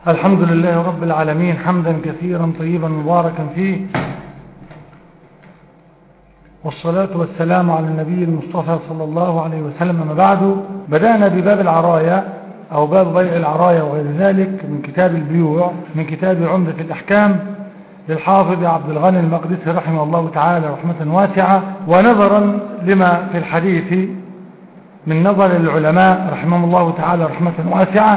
الحمد لله رب العالمين حمدا كثيرا طيبا مباركا فيه والصلاة والسلام على النبي المصطفى صلى الله عليه وسلم ما بعد بدأنا بباب العرايا أو باب بيع العرايا وغير ذلك من كتاب البيوع من كتاب عمدة الأحكام للحافظ عبد الغني المقدسي رحمه الله تعالى رحمة واسعة ونظرا لما في الحديث من نظر العلماء رحمهم الله تعالى رحمة واسعة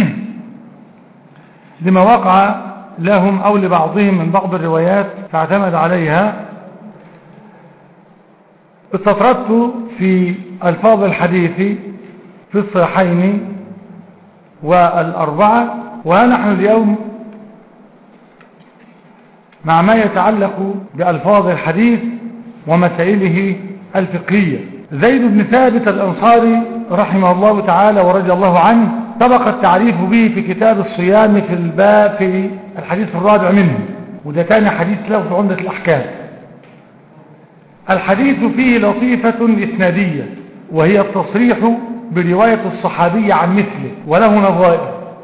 لما وقع لهم أو لبعضهم من بعض الروايات فاعتمد عليها استطردت في ألفاظ الحديث في الصحيحين والأربعة ونحن اليوم مع ما يتعلق بألفاظ الحديث ومسائله الفقهية زيد بن ثابت الأنصاري رحمه الله تعالى ورضي الله عنه سبق التعريف به في كتاب الصيام في الباب في الحديث الرابع منه وده تاني حديث له في عمدة الأحكام الحديث فيه لطيفة إسنادية وهي التصريح برواية الصحابي عن مثله وله نظائر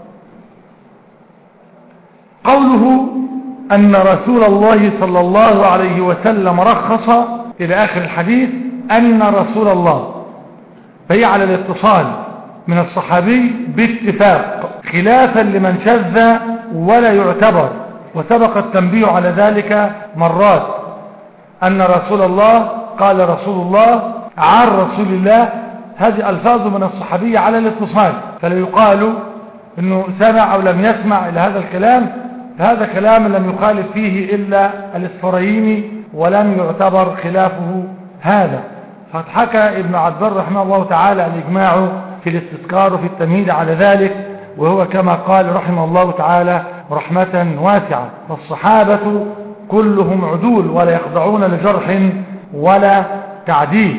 قوله أن رسول الله صلى الله عليه وسلم رخص إلى آخر الحديث أن رسول الله فهي على الاتصال من الصحابي باتفاق خلافا لمن شذ ولا يعتبر وسبق التنبيه على ذلك مرات أن رسول الله قال رسول الله عن رسول الله هذه ألفاظ من الصحابية على الاتصال فلا يقال أنه سمع أو لم يسمع إلى هذا الكلام هذا كلام لم يخالف فيه إلا الاسفريين ولم يعتبر خلافه هذا فقد حكى ابن عبد رحمه الله تعالى الإجماع في الاستذكار وفي التمهيد على ذلك وهو كما قال رحمه الله تعالى رحمة واسعة فالصحابة كلهم عدول ولا يخضعون لجرح ولا تعديل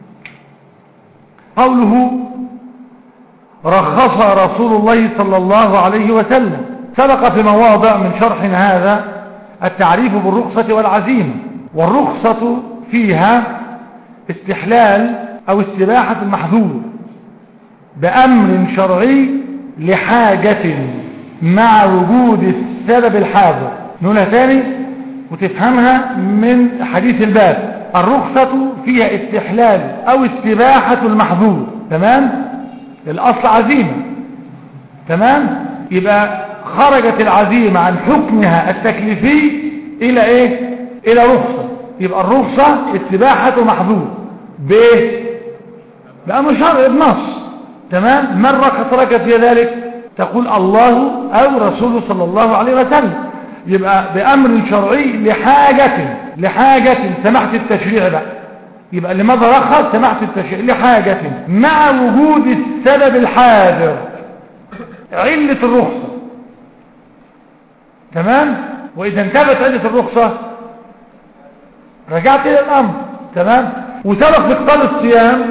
قوله رخص رسول الله صلى الله عليه وسلم سبق في مواضع من شرحنا هذا التعريف بالرخصة والعزيمة والرخصة فيها استحلال أو استباحة المحذور بأمر شرعي لحاجة مع وجود السبب الحاضر نقولها تاني وتفهمها من حديث الباب الرخصة فيها استحلال أو استباحة المحظور تمام الأصل عزيمة تمام يبقى خرجت العزيمة عن حكمها التكليفي إلى إيه إلى رخصة يبقى الرخصة استباحة محظور ب بأمر شرع بنص تمام من رخص لك في ذلك تقول الله أو رسوله صلى الله عليه وسلم يبقى بأمر شرعي لحاجة لحاجة سمحت التشريع بقى يبقى لماذا رخص سمحت التشريع لحاجة مع وجود السبب الحاضر علة الرخصة تمام وإذا انتبت علة الرخصة رجعت إلى الأمر تمام وسبق في قتال الصيام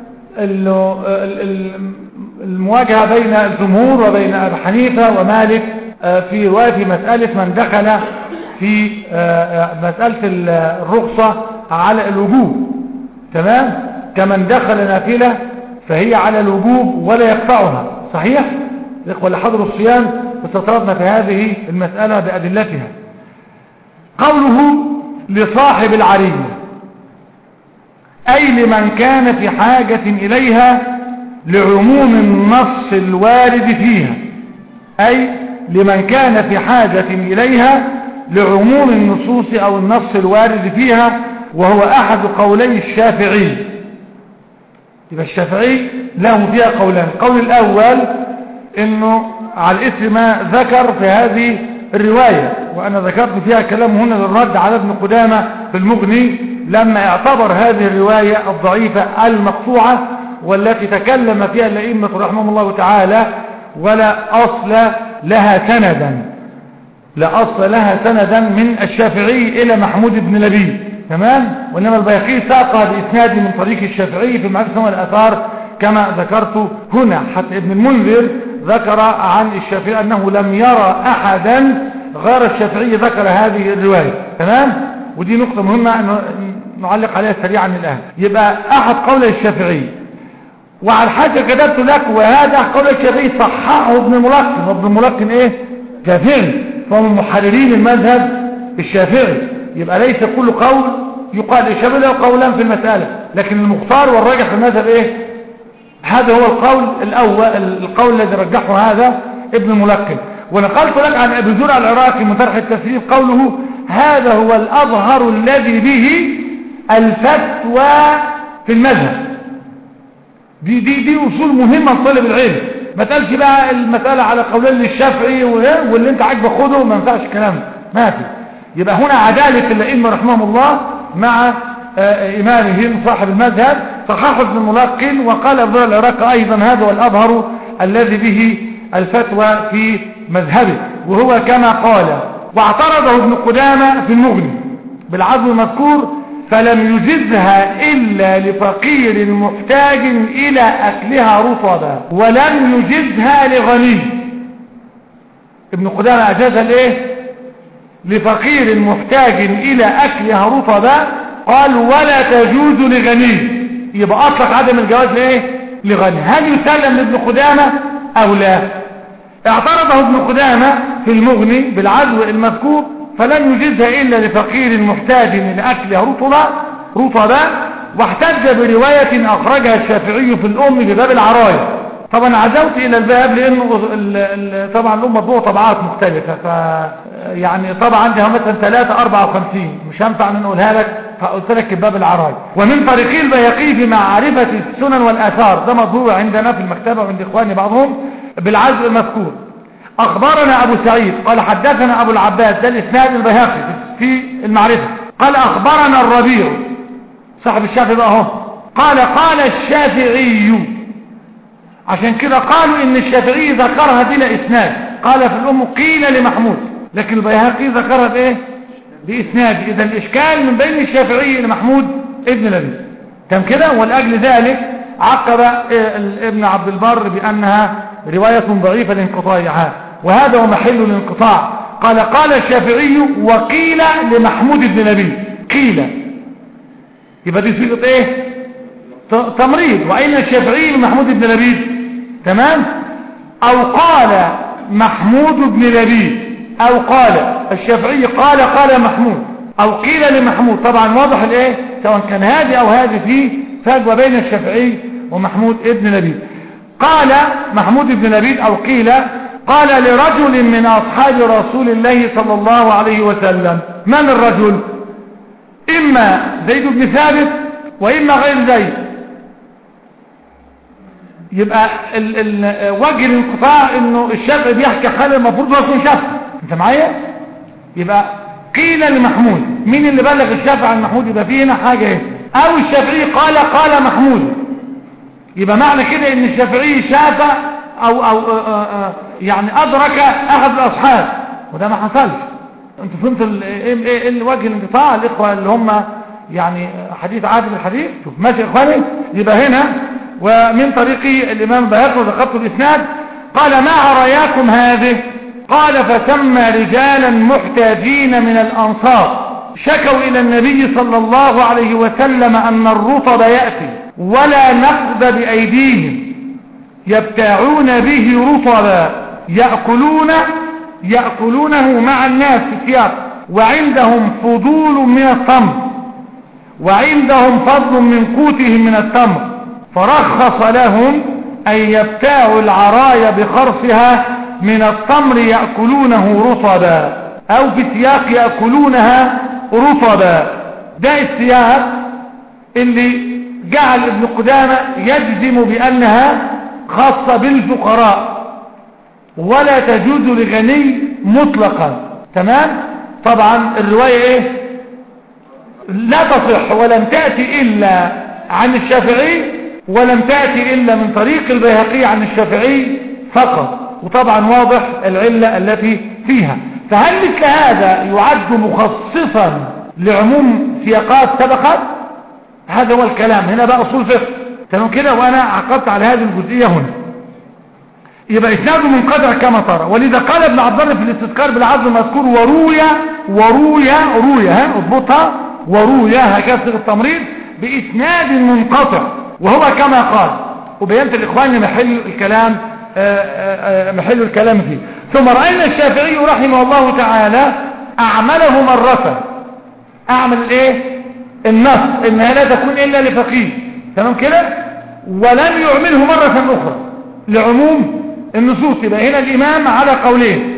المواجهة بين الجمهور وبين أبي حنيفة ومالك في رواية في مسألة من دخل في مسألة الرخصة على الوجوب تمام كمن دخل نافلة فهي على الوجوب ولا يقطعها صحيح الإخوة اللي حضروا الصيام استطردنا في هذه المسألة بأدلتها قوله لصاحب العرية أي لمن كان في حاجة إليها لعموم النص الوارد فيها أي لمن كان في حاجة إليها لعموم النصوص أو النص الوارد فيها وهو أحد قولي الشافعي يبقى الشافعي له فيها قولان القول الأول أنه على الاسم ما ذكر في هذه الرواية وأنا ذكرت فيها كلام هنا للرد على ابن قدامة في المغني لما اعتبر هذه الرواية الضعيفة المقطوعة والتي تكلم فيها الأئمة رحمهم الله تعالى ولا أصل لها سندا لا أصل لها سندا من الشافعي إلى محمود بن لبيب تمام وإنما البيقي ساقها بإسناد من طريق الشافعي في معرفة الأثار كما ذكرت هنا حتى ابن المنذر ذكر عن الشافعي أنه لم يرى أحدا غير الشافعي ذكر هذه الرواية تمام ودي نقطة مهمة نعلق عليها سريعا الآن يبقى أحد قول الشافعي وعلى حاجة كتبت لك وهذا قول الشافعي صححه ابن الملقن وابن الملقن ايه شافعي فهم من محررين المذهب الشافعي يبقى ليس كل قول يقال الشافعي له قولان في المسألة لكن المختار والراجح في المذهب ايه هذا هو القول الاول القول الذي رجحه هذا ابن الملقن ونقلت لك عن ابي زرع العراقي من طرح التسريف قوله هذا هو الاظهر الذي به الفتوى في المذهب دي دي دي اصول مهمه لطالب العلم ما تقالش بقى المساله على قولين للشافعي واللي انت عاجبك خده ما ينفعش الكلام ما في يبقى هنا عداله الائمه رحمهم الله مع امامهم صاحب المذهب صححه ابن الملقن وقال ابن العراق ايضا هذا هو الاظهر الذي به الفتوى في مذهبه وهو كما قال واعترضه ابن قدامه في المغني بالعزم المذكور فلم يجزها إلا لفقير محتاج إلى أكلها رطبا ولم يجزها لغني ابن قدامة أجازها لإيه لفقير محتاج إلى أكلها رطبا قال ولا تجوز لغني يبقى أطلق عدم الجواز لإيه لغني هل يسلم لابن قدامة أو لا اعترضه ابن قدامة في المغني بالعدو المذكور فلن يجزها إلا لفقير محتاج من أكلها رطبا رطبا واحتج برواية أخرجها الشافعي في الأم بباب العراية طبعا عزوت إلى الباب لأنه ال ال طبعا الأم مطبوعة طبعات مختلفة ف يعني طبعا عندها مثلا 3 54 مش هنفع ان نقولها لك فقلت لك باب العراية ومن طريقي البيقي في معرفة السنن والآثار ده مطبوع عندنا في المكتبة وعند إخواني بعضهم بالعزو المذكور أخبرنا أبو سعيد قال حدثنا أبو العباس ده الإسناد البيهقي في المعرفة قال أخبرنا الربيع صاحب الشافعي بقى اهو قال قال الشافعي عشان كده قالوا ان الشافعي ذكرها بلا اسناد قال في الام قيل لمحمود لكن البيهقي ذكرها بايه باسناد اذا الاشكال من بين الشافعي لمحمود ابن لبيب تم كده ولاجل ذلك عقب ابن عبد البر بانها روايه ضعيفه لانقطاعها وهذا هو محل الانقطاع قال قال الشافعي وقيل لمحمود بن لبيب قيل يبقى دي صيغه ايه تمريض وأين الشافعي محمود بن لبيد تمام أو قال محمود بن لبيد أو قال الشافعي قال قال محمود أو قيل لمحمود طبعا واضح الايه سواء كان هذه أو هذه فيه فجوة بين الشافعي ومحمود ابن لبيد قال محمود بن لبيد أو قيل قال لرجل من أصحاب رسول الله صلى الله عليه وسلم من الرجل إما زيد بن ثابت وإما غير زيد يبقى ال ال وجه الانقطاع انه الشافعي بيحكي حال المفروض هو يكون شافعي انت معايا يبقى قيل لمحمود مين اللي بلغ الشافعي عن محمود يبقى فيه هنا حاجه ايه او الشافعي قال قال محمود يبقى معنى كده ان الشافعي شافع او او آآ آآ يعني ادرك احد الاصحاب وده ما حصلش انتوا فهمتوا ايه ايه وجه الانقطاع الاخوه اللي هم يعني حديث عادل الحديث شوف ماشي يا اخواني يبقى هنا ومن طريق الإمام بهاق وذكرت الإسناد قال ما عرياكم هذه قال فسمى رجالا محتاجين من الأنصار شكوا إلى النبي صلى الله عليه وسلم أن الرطب يأتي ولا نقد بأيديهم يبتاعون به رطبا يأكلون يأكلونه مع الناس في السياق وعندهم فضول من التمر وعندهم فضل من قوتهم من التمر فرخص لهم أن يبتاعوا العرايا بخرصها من التمر يأكلونه رطبا أو في سياق يأكلونها رطبا ده السياق اللي جعل ابن قدامة يجزم بأنها خاصة بالفقراء ولا تجوز لغني مطلقا تمام طبعا الرواية ايه لا تصح ولم تأتي إلا عن الشافعي ولم تأتي إلا من طريق البيهقي عن الشافعي فقط وطبعا واضح العلة التي فيها فهل مثل هذا يعد مخصصا لعموم سياقات سبقت هذا هو الكلام هنا بقى أصول فقه تمام كده وأنا عقبت على هذه الجزئية هنا يبقى إسناده منقطع كما ترى ولذا قال ابن عبد الله في الاستذكار بالعرض المذكور وروي وروي روي ها اضبطها وروي هكذا صيغه التمريض بإسناد منقطع وهو كما قال وبينت الإخوان محل الكلام آآ آآ محل الكلام فيه ثم رأينا الشافعي رحمه الله تعالى أعمله مرة أعمل الايه النص انها لا تكون إلا لفقيه تمام كده ولم يعمله مرة أخرى لعموم النصوص يبقى هنا الإمام على قولين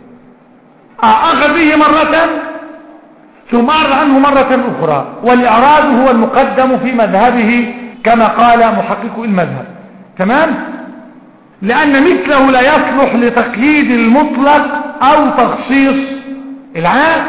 أخذ به مرة ثم أعرض عنه مرة أخرى والإعراض هو المقدم في مذهبه كما قال محقق المذهب تمام لأن مثله لا يصلح لتقييد المطلق أو تخصيص العام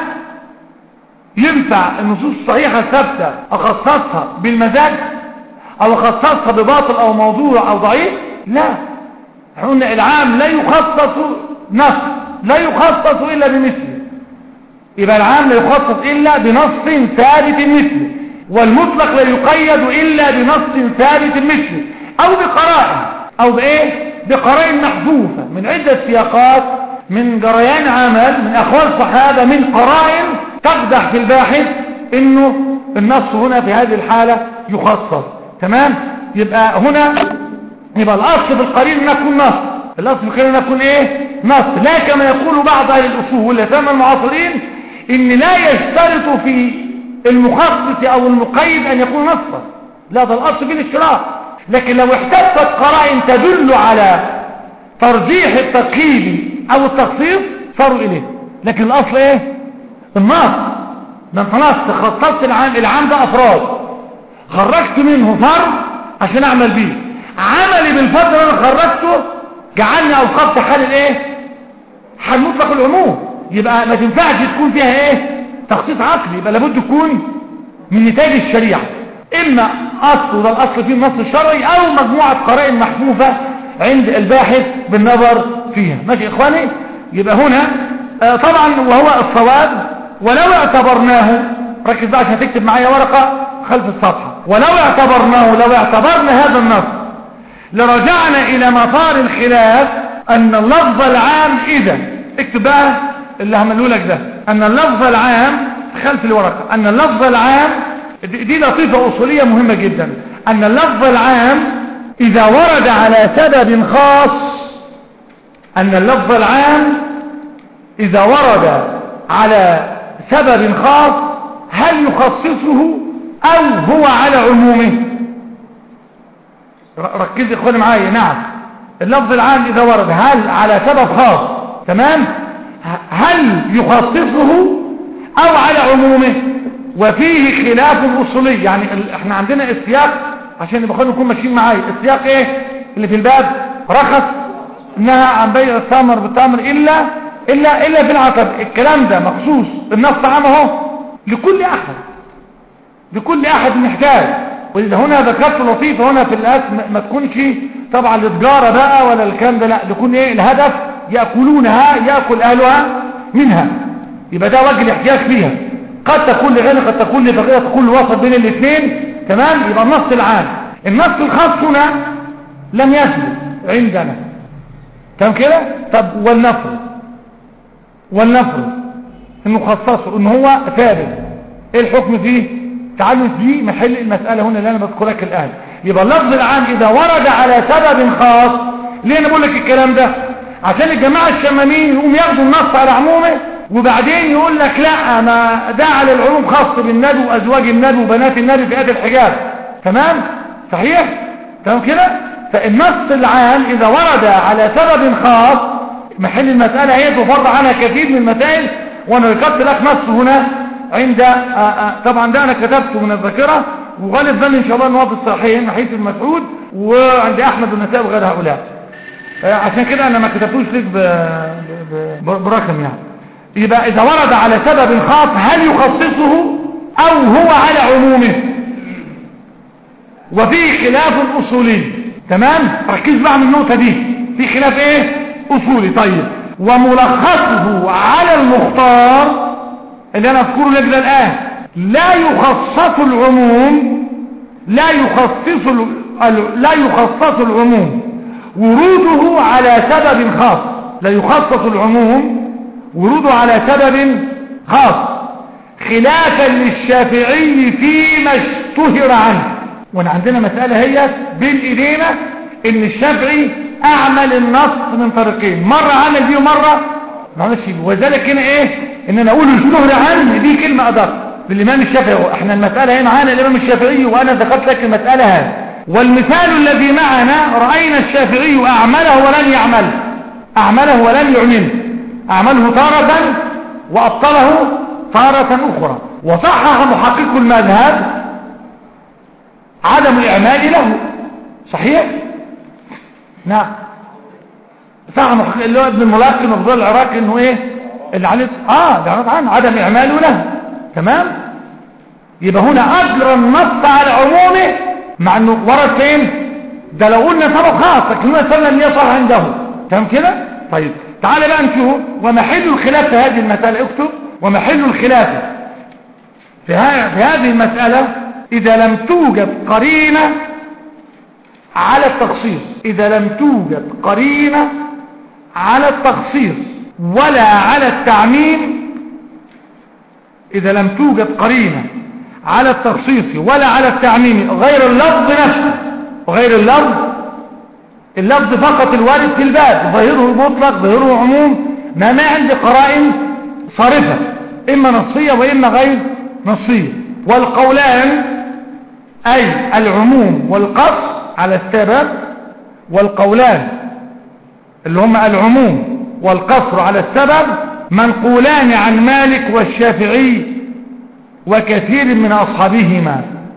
ينفع النصوص الصحيحة ثابتة أخصصها بالمزاج أو أخصصها بباطل أو موضوع أو ضعيف لا قلنا العام لا يخصص نص لا يخصص إلا بمثله يبقى العام لا يخصص إلا بنص ثابت مثله والمطلق لا يقيد إلا بنص ثابت مثله أو بقرائن أو بإيه بقرائن محذوفة من عدة سياقات من جريان عمل من أخوال صحابة من قرائن تقدح في الباحث إنه النص هنا في هذه الحالة يخصص تمام يبقى هنا يبقى الأصل في القرين أن يكون نص الأصل في القرين أن يكون إيه نص لا كما يقول بعض أهل الأصول واليتامى المعاصرين إن لا يشترط في المخصص أو المقيد أن يكون نصا لا ده الأصل في الاشتراط لكن لو احتفت قرائن تدل على ترجيح التقييد أو التخصيص صاروا إليه لكن الأصل إيه النص ده انت نص خصصت العام العام ده أفراد خرجت منه فرد عشان أعمل بيه عملي بالفرد اللي أنا خرجته جعلني أوقفت حال الإيه حال مطلق العموم يبقى ما تنفعش تكون فيها إيه تخصيص عقلي يبقى لابد تكون من نتاج الشريعة إما أصل وده الأصل فيه النص الشرعي أو مجموعة قرائن محفوفة عند الباحث بالنظر فيها ماشي إخواني يبقى هنا آه طبعا وهو الصواب ولو اعتبرناه ركز بقى عشان تكتب معايا ورقة خلف الصفحة ولو اعتبرناه لو اعتبرنا هذا النص لرجعنا إلى مطار الخلاف أن اللفظ العام إذا اكتب بقى اللي هملوا لك ده أن اللفظ العام خلف الورقة أن اللفظ العام دي لطيفة أصولية مهمة جدا أن اللفظ العام إذا ورد على سبب خاص أن اللفظ العام إذا ورد على سبب خاص هل يخصصه أو هو على عمومه ركز إخواني معايا نعم اللفظ العام إذا ورد هل على سبب خاص تمام هل يخصصه أو على عمومه وفيه خلاف أصولي يعني احنا عندنا السياق عشان يبقى نكون ماشيين معايا السياق ايه اللي في الباب رخص انها عن بيع الثمر بالتمر الا الا الا في العقد الكلام ده مخصوص النص عام اهو لكل احد لكل احد محتاج واذا هنا ذكرت لطيفه هنا في الاس ما تكونش طبعا للتجاره بقى ولا الكلام ده لا يكون ايه الهدف ياكلونها ياكل اهلها منها يبقى ده وجه الاحتياج فيها قد تكون لغني قد تكون لفقير قد تكون وسط بين الاثنين تمام يبقى النص العام النص الخاص هنا لم يثبت عندنا تمام كده طب والنفر والنفر انه خصصه ان هو ثابت ايه الحكم فيه تعالوا في محل المسألة هنا اللي انا بذكرك الان يبقى اللفظ العام اذا ورد على سبب خاص ليه انا بقول لك الكلام ده عشان الجماعة الشمامين يقوم ياخدوا النص على عمومه وبعدين يقول لك لا ما ده على العلوم خاص بالنبي وازواج النبي وبنات النبي في آية الحجاب تمام صحيح تمام كده فالنص العام اذا ورد على سبب خاص محل المسألة هي تفرع عنها كثير من المسائل وانا ذكرت لك نص هنا عند آآ آآ طبعا ده انا كتبته من الذاكرة وغالب ظن ان شاء الله ان هو في الصحيحين من حيث المسعود وعند احمد والنساء وغير هؤلاء عشان كده انا ما كتبتوش ليك برقم يعني يبقى اذا ورد على سبب خاص هل يخصصه او هو على عمومه وفيه خلاف اصولي تمام ركز بقى من النقطة دي في خلاف ايه اصولي طيب وملخصه على المختار اللي انا اذكره لك ده الان لا يخصص العموم لا يخصص لا يخصص العموم وروده على سبب خاص لا يخصص العموم وروده على سبب خاص خلافا للشافعي فيما اشتهر عنه وانا عندنا مسألة هي بين ايدينا ان الشافعي اعمل النص من طريقين مرة عمل دي ومرة ما عملش دي وذلك هنا ايه ان انا اقول الشهر عني دي كلمة ادق للامام الشافعي احنا المسألة هنا معانا الامام الشافعي وانا ذكرت لك المسألة هذه والمثال الذي معنا رأينا الشافعي اعمله ولم يعمله اعمله ولم يعمله اعمله تارة وابطله تارة اخرى وصحح محقق المذهب عدم الاعمال له صحيح نعم صح محقق اللي هو ابن الملاقي مفضول العراقي انه ايه اللي عليه اه ده عنه عدم اعماله له تمام يبقى هنا اجرى النص على عمومه مع انه ورد فين ده لو قلنا سبب خاص لكن هو سلم يصح عنده تمام كده طيب تعال بقى نشوف ومحل الخلاف في هذه المسألة اكتب ومحل الخلاف في, في هذه المسألة إذا لم توجد قرينة على التخصيص إذا لم توجد قرينة على التخصيص ولا على التعميم إذا لم توجد قرينة على التخصيص ولا على التعميم غير اللفظ نفسه وغير اللفظ اللفظ فقط الوارد في الباب ظاهره مطلق ظاهره عموم ما ما عندي قرائن صارفة إما نصية وإما غير نصية والقولان أي العموم والقص على السبب والقولان اللي هم العموم والقصر على السبب منقولان عن مالك والشافعي وكثير من أصحابهما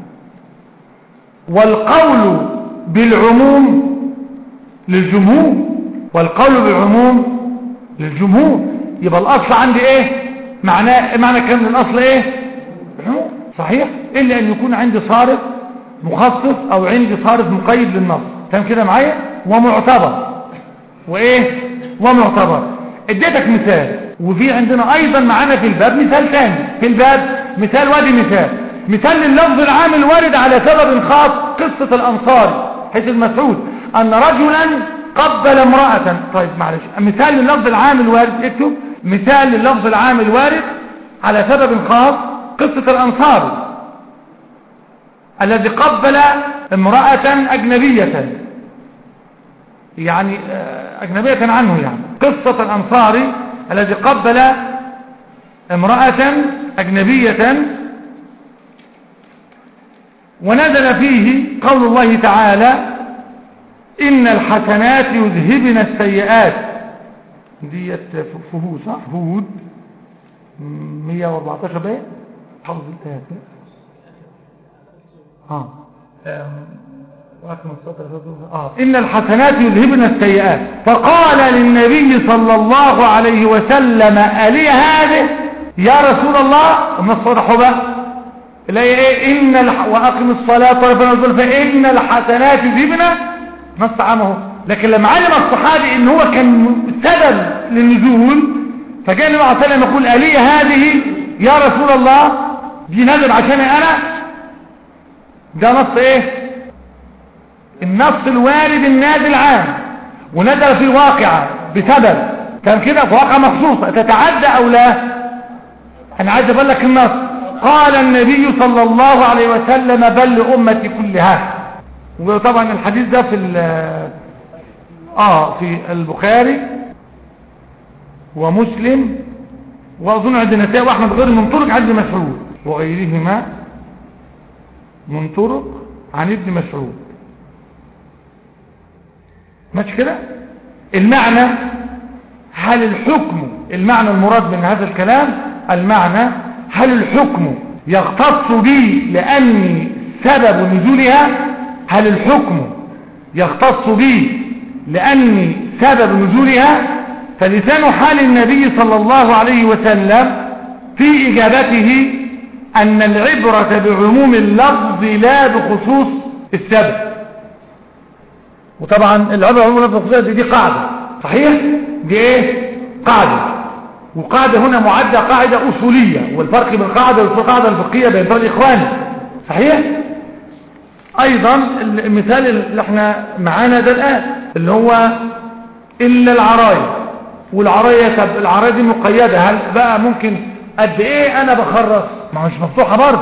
والقول بالعموم للجمهور والقول بالعموم للجمهور يبقى الأصل عندي ايه معناه معنى كان الأصل ايه صحيح إلا أن يكون عندي صارف مخصص أو عندي صارف مقيد للنص تمام كده معايا ومعتبر وإيه ومعتبر اديتك مثال وفي عندنا أيضا معانا في الباب مثال ثاني في الباب مثال وادي مثال مثال لللفظ العام الوارد على سبب خاص قصة الأنصار حيث المسعود أن رجلا قبل امرأة طيب معلش مثال لللفظ العام الوارد اكتب مثال لللفظ العام الوارد على سبب خاص قصة الأنصار الذي قبل امرأة أجنبية يعني أجنبية عنه يعني قصة الأنصاري الذي قبل امرأة أجنبية ونزل فيه قول الله تعالى إن الحسنات يذهبن السيئات ديت فهود صح فهود 114 بقى حفظ الآيات آه. آه. إن الحسنات يذهبن السيئات فقال للنبي صلى الله عليه وسلم ألي هذه يا رسول الله وما الصرح بقى إيه إن الح... وأقم الصلاة طرفنا الظل فإن الحسنات يذهبن نص عامه لكن لما علم الصحابي إن هو كان سبب للنزول فجاء النبي عليه وسلم يقول ألي هذه يا رسول الله دي نزل عشان أنا ده نص ايه النص الوارد النازل عام ونزل في واقعة بسبب كان كده في واقعة مخصوصة تتعدى او لا انا عايز اقول لك النص قال النبي صلى الله عليه وسلم بل لأمتي كلها وطبعا الحديث ده في اه في البخاري ومسلم واظن عند النساء واحمد غير من طرق عند مسعود وغيرهما من طرق عن ابن مسعود ماشي كده المعنى هل الحكم المعنى المراد من هذا الكلام المعنى هل الحكم يختص بي لأني سبب نزولها هل الحكم يختص بي لأني سبب نزولها فلسان حال النبي صلى الله عليه وسلم في إجابته أن العبرة بعموم اللفظ لا بخصوص السبب وطبعا العبرة بعموم اللفظ دي, دي قاعدة صحيح دي ايه قاعدة وقاعدة هنا معدة قاعدة أصولية والفرق بين القاعدة والقاعدة الفقهية بين فرق الإخوان صحيح أيضا المثال اللي احنا معانا ده الآن اللي هو إلا العراية والعراية طب العراية دي مقيدة هل بقى ممكن قد ايه انا بخرص ما مش مفتوحة برضه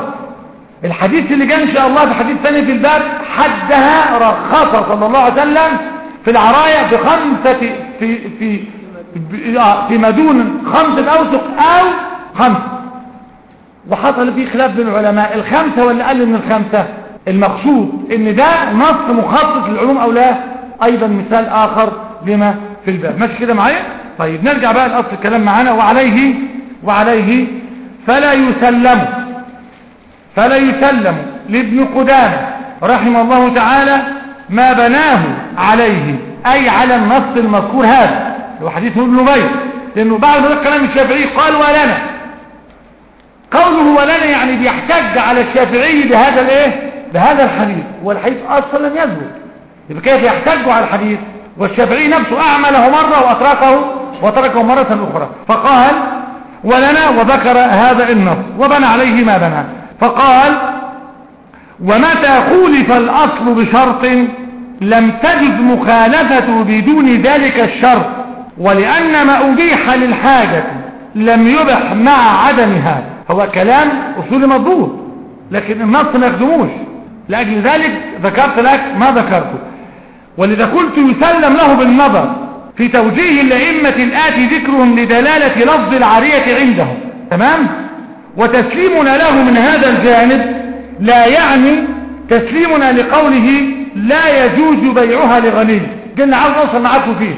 الحديث اللي جاء ان شاء الله في حديث ثاني في الباب حدها رخص صلى الله عليه وسلم في العراية بخمسة في في آه، في ما دون خمسة أوسق أو خمسة وحصل فيه خلاف بين العلماء الخمسة ولا أقل من الخمسة المقصود ان ده نص مخصص للعلوم او لا ايضا مثال اخر لما في الباب ماشي كده معايا طيب نرجع بقى لاصل الكلام معانا وعليه وعليه فلا يسلم فلا يسلم لابن قدامه رحمه الله تعالى ما بناه عليه اي على النص المذكور هذا هو حديث ابن نبي لانه بعد ذلك كلام الشافعي قال ولنا قوله ولنا يعني بيحتج على الشافعي بهذا الايه بهذا الحديث والحديث اصلا لم يثبت يبقى كيف يحتج على الحديث والشافعي نفسه اعمله مرة واتركه وتركه مرة اخرى فقال ولنا وذكر هذا النص وبنى عليه ما بنى فقال ومتى خولف الاصل بشرط لم تجد مخالفة بدون ذلك الشرط ولأن ما أبيح للحاجة لم يبح مع عدمها هو كلام أصول مضبوط لكن النص ما يخدموش لأجل ذلك ذكرت لك ما ذكرته ولذا قلت يسلم له بالنظر في توجيه الأئمة الآتي ذكرهم لدلالة لفظ العارية عندهم تمام وتسليمنا له من هذا الجانب لا يعني تسليمنا لقوله لا يجوز بيعها لغني قلنا عاوز اوصل معاكم فيه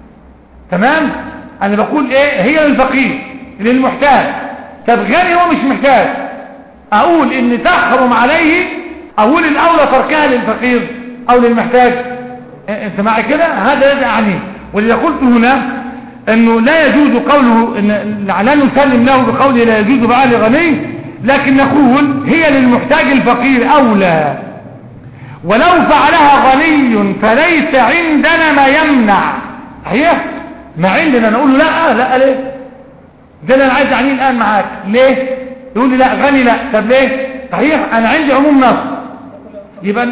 تمام انا بقول ايه هي للفقير للمحتاج طب غني هو مش محتاج اقول ان تحرم عليه اقول الاولى تركها للفقير او للمحتاج انت معي كده هذا الذي اعنيه ولذا قلت هنا انه لا يجوز قوله إن لا نسلم له بقوله لا يجوز بعال غني لكن نقول هي للمحتاج الفقير اولى ولو فعلها غني فليس عندنا ما يمنع هي ما عندنا نقول له لا لا ليه ده اللي انا عايز اعنيه الان معاك ليه يقول لي لا غني لا طب ليه صحيح انا عندي عموم نص يبقى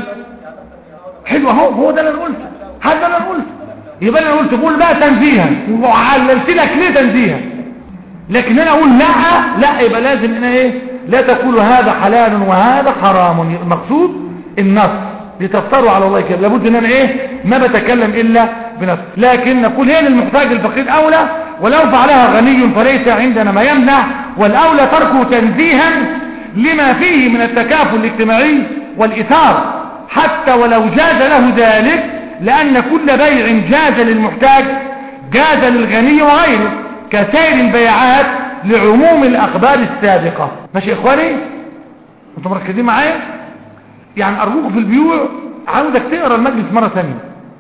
حلو اهو هو ده اللي انا قلته هذا اللي انا قلته يبقى انا قلت قول بقى تنزيها وعللت لك ليه تنزيها لكن انا اقول لا لا يبقى لازم انا ايه لا تقول هذا حلال وهذا حرام المقصود النص لتفتروا على الله كده لابد ان انا ايه ما بتكلم الا بنص لكن نقول هي للمحتاج الفقير اولى ولو فعلها غني فليس عندنا ما يمنع والاولى تركه تنزيها لما فيه من التكافل الاجتماعي والاثار حتى ولو جاز له ذلك لان كل بيع جاز للمحتاج جاز للغني وغيره كسائر البيعات لعموم الاخبار السابقة ماشي يا اخواني انتم مركزين معايا يعني ارجوكم في البيوع عاوزك تقرا المجلس مرة ثانيه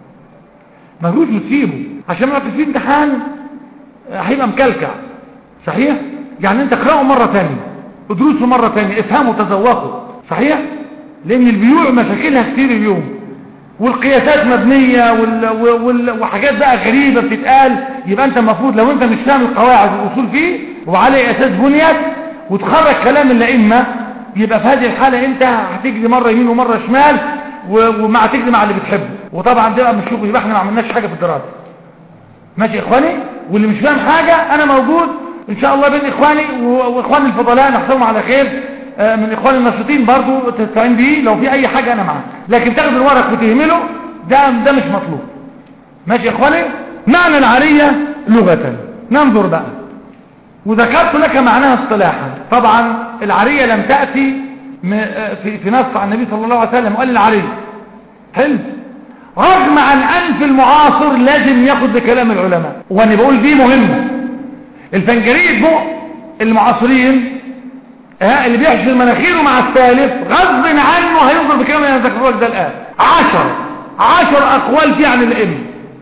ما تجوش وتسيبه عشان ما في امتحان هيبقى مكلكع صحيح يعني انت اقراه مرة ثانيه ادرسه مرة ثانيه افهموا تذوقوا صحيح لان البيوع مشاكلها كتير اليوم والقياسات مبنية وال... وال... وحاجات بقى غريبة بتتقال يبقى انت المفروض لو انت مش فاهم القواعد والاصول فيه وعلى اساس بنيت وتخرج كلام الائمه يبقى في هذه الحالة انت هتجري مرة يمين ومرة شمال و... ومع تجري مع اللي بتحبه وطبعا ده مش شغل يبقى احنا ما عملناش حاجة في الدراسة ماشي يا اخواني واللي مش فاهم حاجة انا موجود ان شاء الله بين اخواني واخواني الفضلاء نحصلهم على خير من اخواني الناشطين برضو تستعين بيه لو في اي حاجة انا معاك لكن تاخد الورق وتهمله ده ده مش مطلوب ماشي يا اخواني معنى العارية لغة ننظر بقى وذكرت لك معناها اصطلاحا طبعا العارية لم تأتي في في نص عن النبي صلى الله عليه وسلم قال العارية حلو رغم عن ان في المعاصر لازم ياخد بكلام العلماء وانا بقول دي مهمة الفنجرية بق المعاصرين ها اللي بيحشر مناخيره مع السالف غصب عنه هينظر بكلام انا ذكره لك ده الان عشر عشر اقوال فيه عن الائمه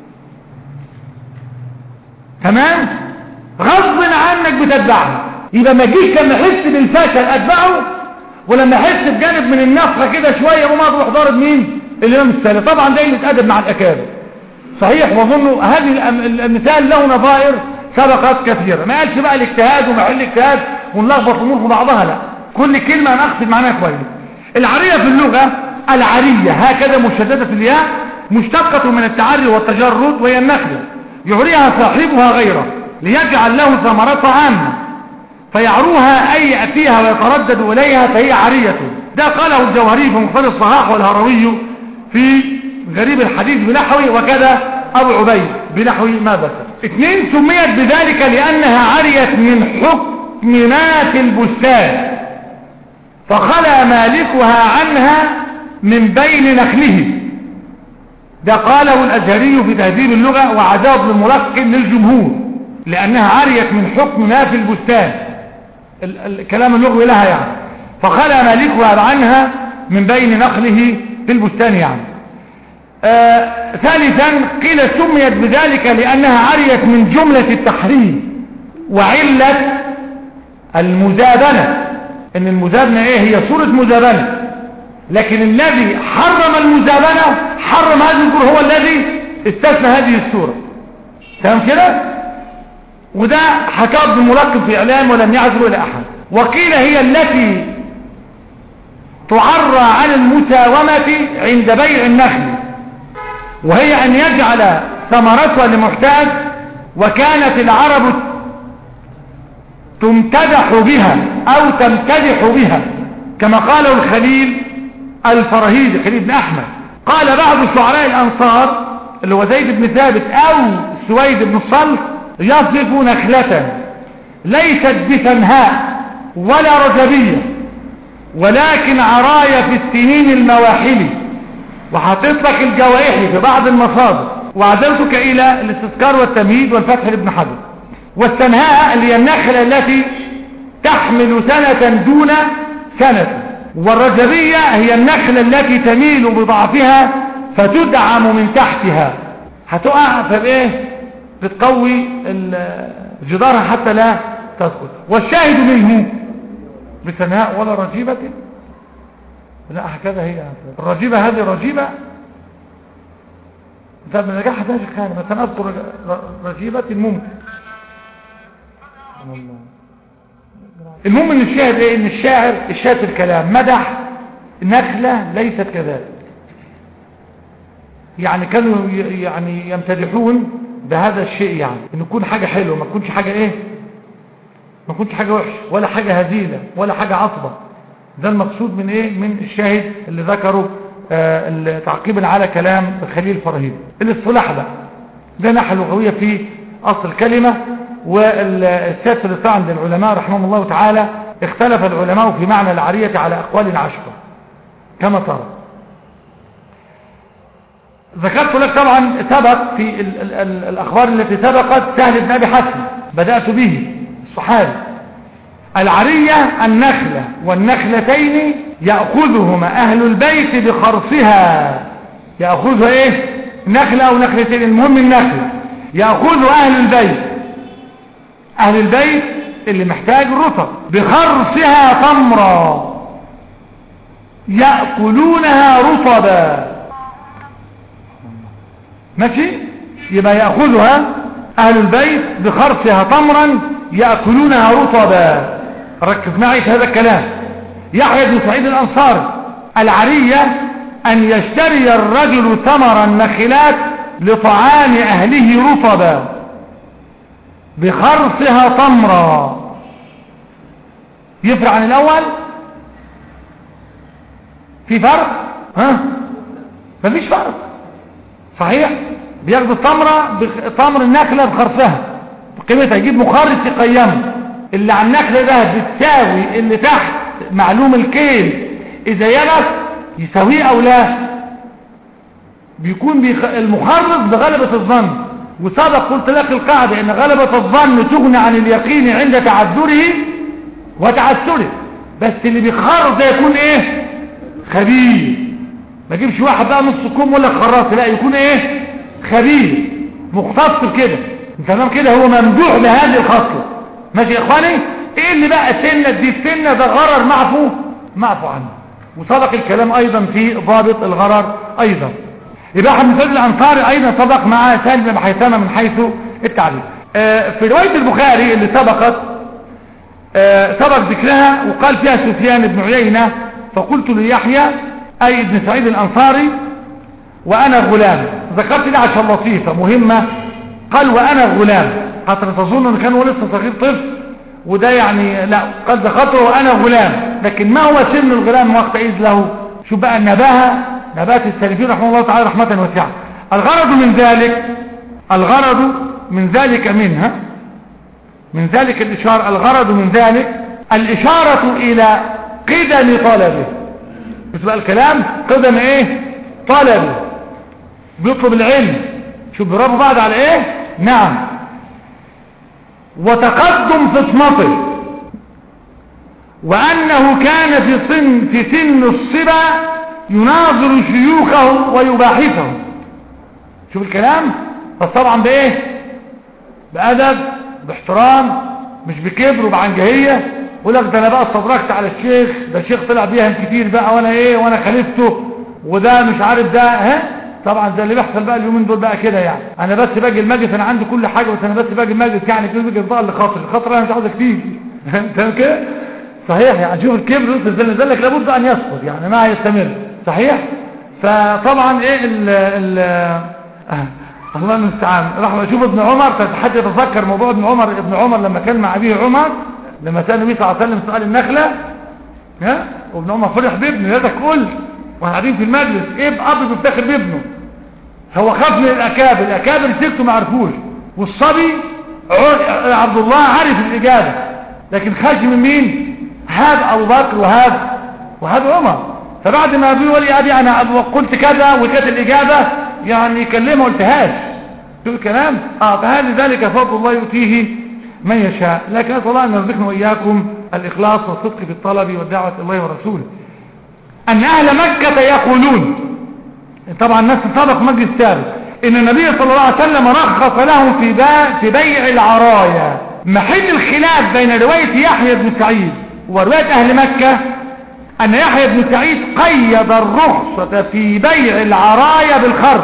تمام غصب عنك بتتبعها يبقى ما تجيش لما احس بالفشل اتبعه ولما احس بجانب من النفخه كده شويه وما اروح ضارب مين الامام السالف طبعا ده قله ادب مع الاكابر صحيح واظن هذه المثال له نظائر سبقت كثيرا ما قالش بقى الاجتهاد ومحل الاجتهاد ونلخبط الامور في بعضها لا كل كلمه انا اقصد معناها كويس العريه في اللغه العريه هكذا مشدده الياء مشتقه من التعري والتجرد وهي النخله يعريها صاحبها غيره ليجعل له ثمرتها عامه فيعروها اي ياتيها ويتردد اليها فهي عريه ده قاله الجوهري في مختار الصحاح والهروي في غريب الحديث بنحوي وكذا أبو عبيد بنحوي ما ذكر اثنين سميت بذلك لأنها عريت من حكم ما في البستان فخلى مالكها عنها من بين نخله ده قاله الأزهري في تهذيب اللغة وعذاب الملقن للجمهور لأنها عريت من حكم ما في البستان الكلام اللغوي لها يعني فخلى مالكها عنها من بين نخله في البستان يعني آه ثالثا قيل سميت بذلك لأنها عريت من جملة التحريم وعلة المزابنة ان المزابنة ايه هي صورة مزابنة لكن الذي حرم المزابنة حرم هذه الصورة هو الذي استثنى هذه الصورة تمام كده وده حكاه ابن الملقب في اعلام ولم يعزل الى احد وقيل هي التي تعرى عن المساومة عند بيع النخل وهي ان يجعل ثمرتها لمحتاج وكانت العرب تمتدح بها او تمتدح بها كما قاله الخليل الفرهيدي خليل بن احمد قال بعض شعراء الانصار اللي هو زيد بن ثابت او سويد بن الصلح يصف نخلة ليست بثنهاء ولا رجبية ولكن عرايا في السنين المواحل وحاطط لك الجوائحي في بعض المصادر وعدلتك الى الاستذكار والتمهيد والفتح لابن حجر والسنهاء اللي هي النخلة التي تحمل سنة دون سنة والرجبية هي النخلة التي تميل بضعفها فتدعم من تحتها هتقع فبايه بتقوي جدارها حتى لا تسقط والشاهد منه بسناء ولا رجيبة لا هكذا هي الرجيبة هذه رجيبة ده من نجاح ده شيخان مثلا اذكر رجيبة ممكن المهم ان الشاهد ايه ان الشاعر الشاعر في الكلام مدح نخلة ليست كذلك يعني كانوا يعني يمتدحون بهذا الشيء يعني ان يكون حاجة حلوة ما تكونش حاجة ايه ما تكونش حاجة وحش ولا حاجة هزيلة ولا حاجة عصبة ده المقصود من ايه من الشاهد اللي ذكره آه تعقيبا على كلام خليل فرهيد الاصطلاح ده ده ناحية لغوية في اصل الكلمة والسادس الاصطلاح عند العلماء رحمهم الله تعالى اختلف العلماء في معنى العارية على اقوال عشرة كما ترى ذكرت لك طبعا سبق في ال ال ال الأخبار التي سبقت سهل بن أبي حسن بدأت به الصحابي العرية النخلة والنخلتين يأخذهما أهل البيت بخرصها يأخذها إيه نخلة أو نخلتين المهم النخلة يأخذ أهل البيت أهل البيت اللي محتاج الرطب بخرصها تمرا يأكلونها رطبا ماشي يبقى يأخذها أهل البيت بخرصها تمرا يأكلونها رطبا ركز معي في هذا الكلام يحيى بن سعيد الأنصاري العرية أن يشتري الرجل ثمر النخلات لطعام أهله رطبا بخرصها تمرا يفرع عن الأول في فرق ها مفيش فرق صحيح بياخد التمرة تمر النخلة بخرصها قيمتها يجيب مخرص يقيمه اللي على النخلة ده بتساوي اللي تحت معلوم الكيل اذا يغس يساويه او لا بيكون بيخ... المخرص بغلبة الظن وسبق قلت لك القاعدة ان غلبة الظن تغني عن اليقين عند تعذره وتعسره بس اللي بيخرص ده يكون ايه خبير ما يجيبش واحد بقى نص كوم ولا خراص لا يكون ايه خبير مختص كده تمام كده هو ممدوح بهذه الخصله ماشي يا اخواني ايه اللي بقى سنه دي السنه ده غرر معفو معفو عنه وسبق الكلام ايضا في ضابط الغرر ايضا يبقى احد مثال الانصاري ايضا سبق مع سالم بن حيثمه من حيث التعليم آه في روايه البخاري اللي سبقت آه سبق ذكرها وقال فيها سفيان بن عيينه فقلت ليحيى اي ابن سعيد الانصاري وانا غلام ذكرت دي عشان لطيفة مهمة قال وانا غلام حتى تظن ان كان هو لسه صغير طفل وده يعني لا قد ذكرته وانا غلام لكن ما هو سن الغلام وقت اذ له شو بقى النباهة نبات السلفين رحمه الله تعالى رحمة واسعة الغرض من ذلك الغرض من ذلك منها من ذلك الإشارة الغرض من ذلك الإشارة إلى قدم طلبه بس بقى الكلام قدم ايه طلبه بيطلب العلم شوف بيربوا بعض على ايه نعم وتقدم فطنته وأنه كان في سن, في سن الصبا يناظر شيوخه ويباحثهم شوف الكلام بس طبعا بايه بأدب باحترام مش بكبر وبعنجهية يقول لك ده انا بقى استدركت على الشيخ ده الشيخ طلع بيهم كتير بقى وانا ايه وانا خليفته وده مش عارف ده ها طبعا زي اللي بيحصل بقى اليومين دول بقى كده يعني انا بس باجي المجلس انا عندي كل حاجه بس انا بس باجي المجلس يعني كده بيجي بقى لخاطر الخاطر انا مش عاوزك تيجي تمام كده صحيح يعني شوف الكبر يوصل زي لك لابد ان يسقط يعني ما يستمر صحيح فطبعا ايه ال ال الله المستعان راح اشوف ابن عمر حد يتذكر موضوع ابن عمر ابن عمر لما كان مع ابيه عمر لما سال النبي صلى الله عليه وسلم سؤال النخله ها وابن عمر فرح بابنه يا قلت واحنا قاعدين في المجلس ايه اب بيفتخر بابنه هو خاف من الاكابر الاكابر سكتوا ما عرفوش والصبي عبد الله عرف الاجابه لكن خاش من مين هذا ابو بكر وهذا وهذا عمر فبعد ما بيقول لي ابي انا قلت كذا وكانت الاجابه يعني كلمه ما قلتهاش شو الكلام اه فهذا ذلك فضل الله يؤتيه من يشاء لكن اسال الله ان يرزقنا واياكم الاخلاص والصدق في الطلب والدعوه الله ورسوله ان اهل مكه يقولون طبعا الناس سبق مجلس سابق ان النبي صلى الله عليه وسلم رخص لهم في في بيع العرايا محل الخلاف بين روايه يحيى بن سعيد وروايه اهل مكه أن يحيى بن سعيد قيد الرخصة في بيع العرايا بالخرص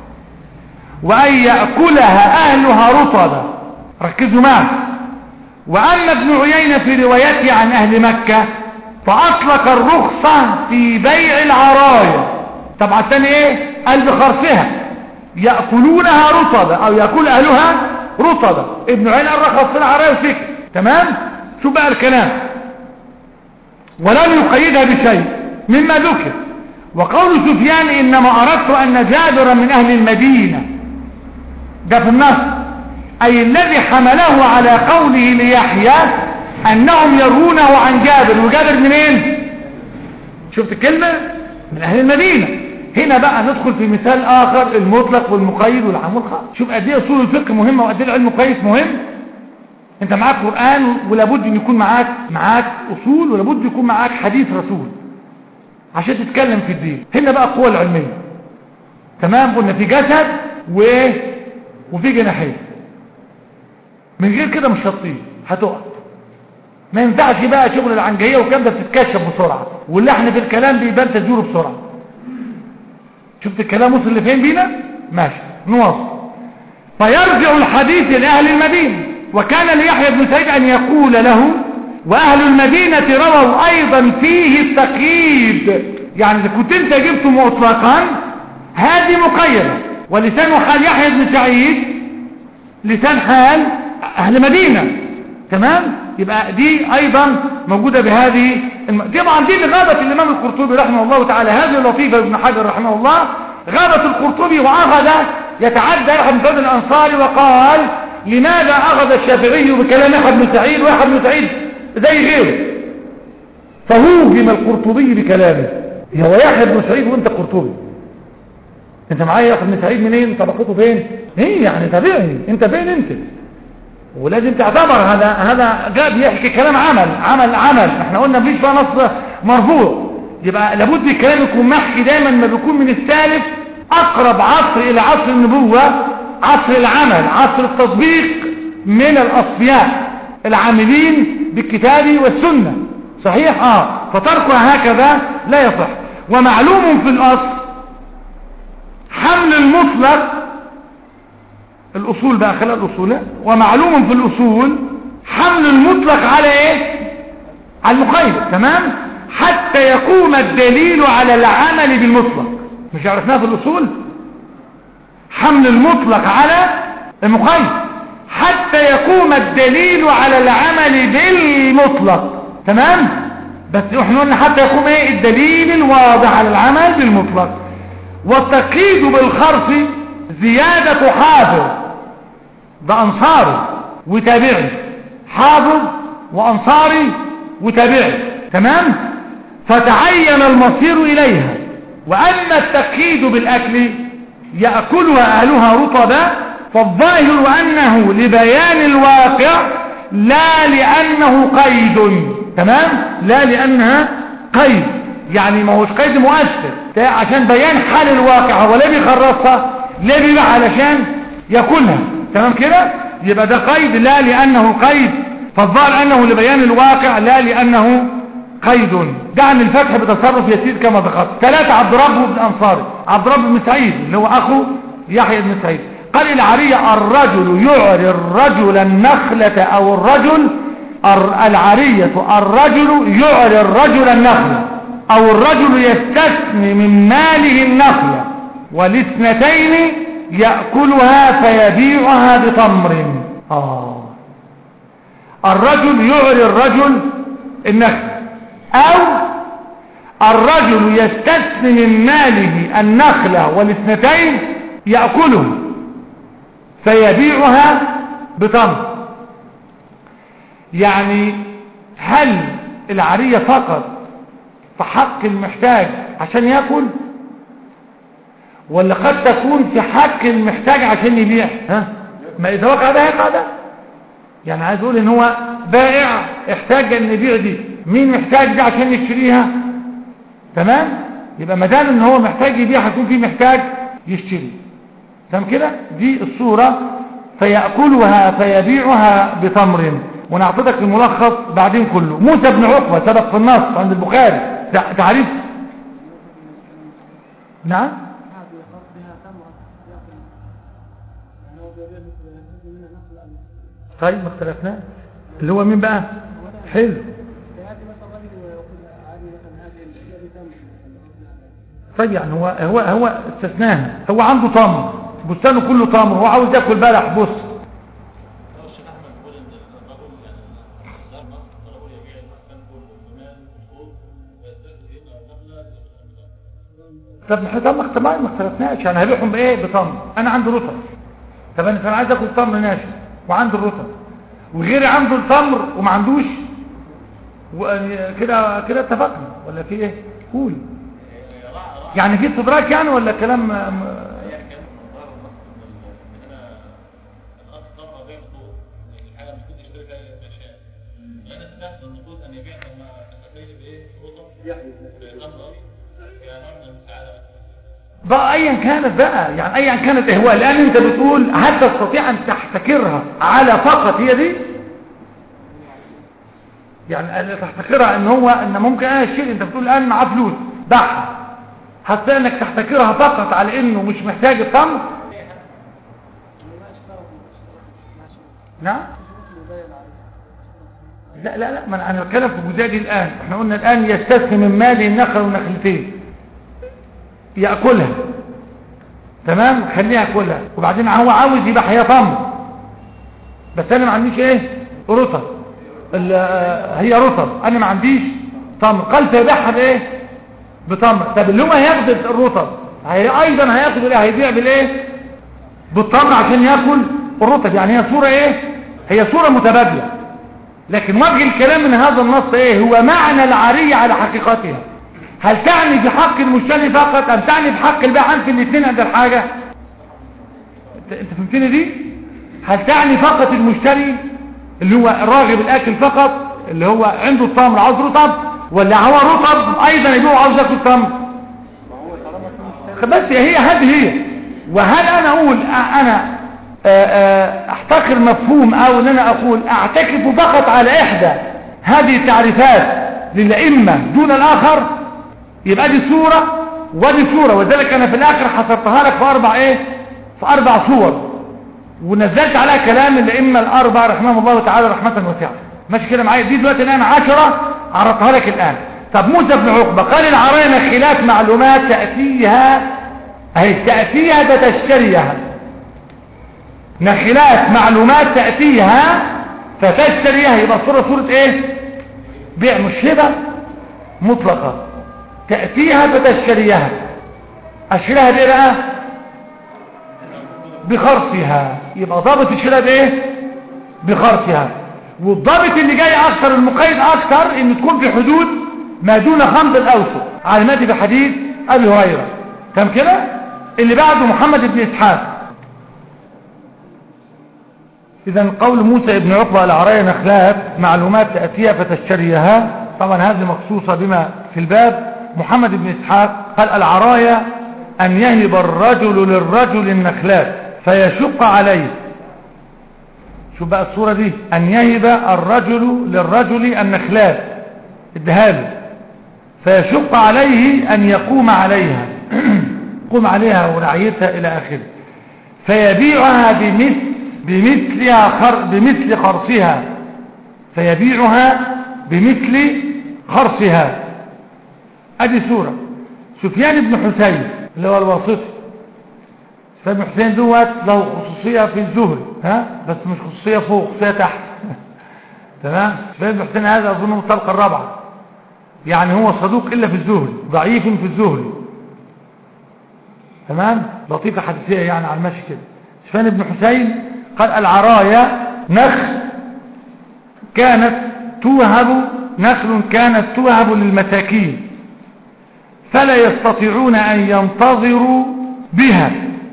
وأن يأكلها أهلها رطبا ركزوا معه وأما ابن عيينة في روايته عن أهل مكة فأطلق الرخصة في بيع العرايا طبعا الثاني ايه قال بخرصها يأكلونها رطبا أو يأكل أهلها رطبا ابن عيينة رخص في العرايا وسكت تمام شو بقى الكلام ولم يقيدها بشيء مما ذكر وقول سفيان إنما أردت أن جابرا من أهل المدينة ده في النص أي الذي حمله على قوله ليحيى أنهم يرونه عن جابر وجابر منين شفت الكلمة من أهل المدينة هنا بقى ندخل في مثال آخر المطلق والمقيد والعام والخاص شوف قد ايه اصول الفقه مهمة وقد ايه العلم كويس مهم انت معاك قرآن ولابد ان يكون معاك معاك اصول ولابد يكون معاك حديث رسول عشان تتكلم في الدين هنا بقى القوة العلمية تمام قلنا في جسد وايه وفي جناحين من غير كده مش هتطير هتقع ما ينفعش بقى شغل العنجهيه والكلام ده بتتكشف بسرعه واللحن في الكلام بيبان تدوره بسرعه شفت الكلام وصل لفين بينا ماشي نواصل فيرجع الحديث لاهل المدينه وكان ليحيى بن سعيد أن يقول له وأهل المدينة رووا أيضا فيه التقييد يعني إذا كنت أنت جبته مطلقا هذه مقيدة ولسان حال يحيى بن سعيد لسان حال أهل مدينة تمام يبقى دي أيضا موجودة بهذه الم... طبعا دي غابة الإمام القرطبي رحمه الله تعالى هذه لطيفة ابن حجر رحمه الله غابة القرطبي وأخذ يتعدى يحيى بن سعيد الأنصاري وقال لماذا أخذ الشافعي بكلام يحيى بن سعيد ويحيى بن سعيد زي غيره فهوجم القرطبي بكلامه هو يحيى بن سعيد وانت قرطبي انت معايا يحيى بن سعيد منين طبقته فين ايه يعني تابعني انت فين انت ولازم تعتبر هذا هذا جاء بيحكي كلام عمل عمل عمل احنا قلنا مفيش بقى نص مرفوع يبقى لابد الكلام يكون محكي دايما ما بيكون من السالف اقرب عصر الى عصر النبوه عصر العمل عصر التطبيق من الأصفياء العاملين بالكتاب والسنة صحيح اه فتركها هكذا لا يصح ومعلوم في الأصل حمل المطلق الأصول بقى خلال الأصول ومعلوم في الأصول حمل المطلق على ايه على المقيد تمام حتى يقوم الدليل على العمل بالمطلق مش عرفناه في الأصول حمل المطلق على المقيد حتى يقوم الدليل على العمل بالمطلق تمام بس احنا قلنا حتى يقوم ايه الدليل الواضح على العمل بالمطلق والتقييد بالخرف زيادة حافظ ده أنصاري وتابعي حافظ وأنصاري وتابعي تمام فتعين المصير إليها وأما التقييد بالأكل يأكلها أهلها رطبا فالظاهر أنه لبيان الواقع لا لأنه قيد تمام لا لأنها قيد يعني ما هوش قيد مؤثر عشان بيان حال الواقع هو ليه بيخرصها ليه بيبقى علشان ياكلها تمام كده يبقى ده قيد لا لأنه قيد فالظاهر أنه لبيان الواقع لا لأنه قيد دعم الفتح بتصرف يسير كما ذكرت ثلاثة عبد رب بن أنصاري عبد رب بن سعيد اللي هو أخو يحيى بن سعيد قال العرية الرجل يعري الرجل النخلة أو الرجل العرية الرجل يعري الرجل النخلة أو الرجل يستثني من ماله النخلة والاثنتين يأكلها فيبيعها بتمر آه الرجل يعري الرجل النخلة أو الرجل يستثني من ماله النخلة والاثنتين يأكله فيبيعها بتمر يعني هل العرية فقط في حق المحتاج عشان يأكل ولا قد تكون في حق المحتاج عشان يبيع ها ما إذا وقع ده يقع ده يعني عايز اقول ان هو بائع احتاج ان يبيع دي مين محتاج دي عشان يشتريها تمام يبقى ما دام ان هو محتاج يبيع هيكون في محتاج يشتري تمام كده دي الصورة فيأكلها فيبيعها بتمر ونعطيك الملخص بعدين كله موسى بن عقبة سبق في النص عند البخاري تعريف نعم طيب ما اختلفناش اللي هو مين بقى حلو طيب يعني هو هو هو استثناها هو عنده تمر بستانه كله تمر هو عاوز ياكل بلح بص طب طب ما ما اختلفناش يعني هبيعهم بايه بتمر انا عندي رطب طب انا كان عايز اكل تمر ناشف وعنده الرطب وغيري عنده التمر وما عندوش كده كده اتفقنا ولا في ايه قول يعني في استدراك يعني ولا كلام بقى ايا كانت بقى يعني ايا كانت اهواء لان انت بتقول هل تستطيع ان تحتكرها على فقط هي دي يعني تحتكرها ان هو ان ممكن انا الشيء انت بتقول الان معاه فلوس باعها حتى انك تحتكرها فقط على انه مش محتاج التمر نعم لا لا لا ما انا بتكلم في الجزئيه دي الان احنا قلنا الان يستثني من ماله النخل والنخلتين ياكلها تمام خليها ياكلها وبعدين هو عاوز يبقى هي تمر بس انا ما عنديش ايه رطب هي رطب انا ما عنديش تمر قال فيبيعها بايه بتمر طب اللي هو هياخد الرطب هي ايضا هياخد ايه هيبيع بالايه بالتمر عشان ياكل الرطب يعني هي صوره ايه هي صوره متبادله لكن وجه الكلام من هذا النص ايه هو معنى العاريه على حقيقتها هل تعني بحق المشتري فقط ام تعني بحق البائع في الاثنين عند الحاجه انت فهمتني دي هل تعني فقط المشتري اللي هو الراغب الاكل فقط اللي هو عنده التمر عاوز رطب ولا هو رطب ايضا يبيعه عاوز ياكل تمر بس هي هذه هي وهل انا اقول انا احتقر مفهوم او ان انا اقول اعتكف فقط على احدى هذه التعريفات للائمه دون الاخر يبقى دي صوره ودي صوره وذلك انا في الاخر حصرتها لك في اربع ايه في اربع صور ونزلت عليها كلام الائمه الاربعه رحمهم الله تعالى رحمه واسعه ماشي كده معايا دي دلوقتي الان 10 عرضتها لك الان طب موسى بن عقبه قال العرينه خلاف معلومات تاتيها اهي تاتيها ده تشتريها نخلات معلومات تاتيها فتشتريها يبقى صوره صوره ايه بيع مش هبه مطلقه تاتيها فتشتريها اشتريها بايه بقى بخرصها يبقى ضابط الشراء بايه بخرصها والضابط اللي جاي اكثر المقيد اكثر ان تكون في حدود ما دون خمس الاوسط على مادي في حديث ابي هريره تمام كده اللي بعده محمد بن اسحاق اذا قول موسى بن عقبه العرايا نخلات معلومات تاتيها فتشتريها طبعا هذه مخصوصه بما في الباب محمد بن اسحاق قال العرايا ان يهب الرجل للرجل النخلات فيشق عليه شوف بقى الصورة دي أن يهب الرجل للرجل النخلات ادهاله فيشق عليه أن يقوم عليها يقوم عليها ورعيتها إلى آخره فيبيعها بمثل بمثلها خر بمثل خرصها فيبيعها بمثل خرصها ادي سورة سفيان بن حسين اللي هو الواسطي سفيان بن حسين دوت له خصوصية في الزهر ها بس مش خصوصية فوق خصوصية تحت تمام سفيان بن حسين هذا اظن الطبقة الرابعة يعني هو صدوق الا في الزهر ضعيف في الزهر تمام لطيفة حديثية يعني على المشي كده سفيان بن حسين قال العرايا نخل كانت توهب نخل كانت توهب للمساكين فلا يستطيعون أن ينتظروا بها